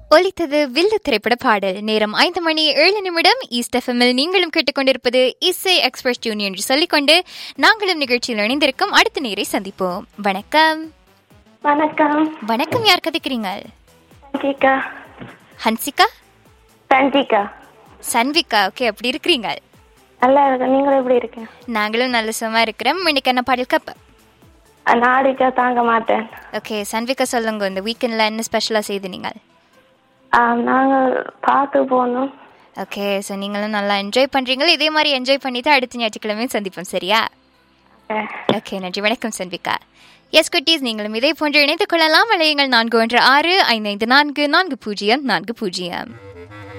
ஒலித்தது வில்லு திரைப்பட பாடல் நேரம் ஐந்து மணி ஏழு நிமிடம் ஈஸ்ட் எஃப்எம்மில் நீங்களும் கேட்டுக்கொண்டிருப்பது இசை எக்ஸ்பிரஸ் டியூன் என்று சொல்லிக்கொண்டு நாங்களும் நிகழ்ச்சியில் இணைந்திருக்கும் அடுத்த நேரை சந்திப்போம் வணக்கம் வணக்கம் வணக்கம் யார் கதைக்கிறீங்க சஞ்சிகா ஹன்சிகா சஞ்சிகா சன்விகா ஓகே அப்படி இருக்கிறீங்க நல்லா இருக்கு நீங்களும் எப்படி இருக்கீங்க நாங்களும் நல்ல சும்மா இருக்கிறோம் இன்னைக்கு என்ன பாடல் கப்ப நான் அடிச்சா தாங்க மாட்டேன் ஓகே சன்விகா சொல்லுங்க இந்த வீக்கெண்டில் என்ன ஸ்பெஷலாக செய்து நீங்கள் ஆம், நாங்க பார்க்க போனோம் ஓகே ஸோ நீங்களும் நல்லா என்ஜாய் பண்ணுறீங்களா இதே மாதிரி என்ஜாய் பண்ணிட்டு அடுத்த ஞாயிற்றுக்கிழமையும் சந்திப்போம் சரியா அஹ், ஓகே நன்றி வணக்கம் சன்விகா எஸ் குட்டீஸ் நீங்களும் இதே போன்று இணைத்துக் கொள்ளலாம் வளையங்கள் நான்கு ஒன்று ஆறு ஐந்து ஐந்து நான்கு நான்கு பூஜ்ஜியம் நான்கு பூஜ்ஜியம்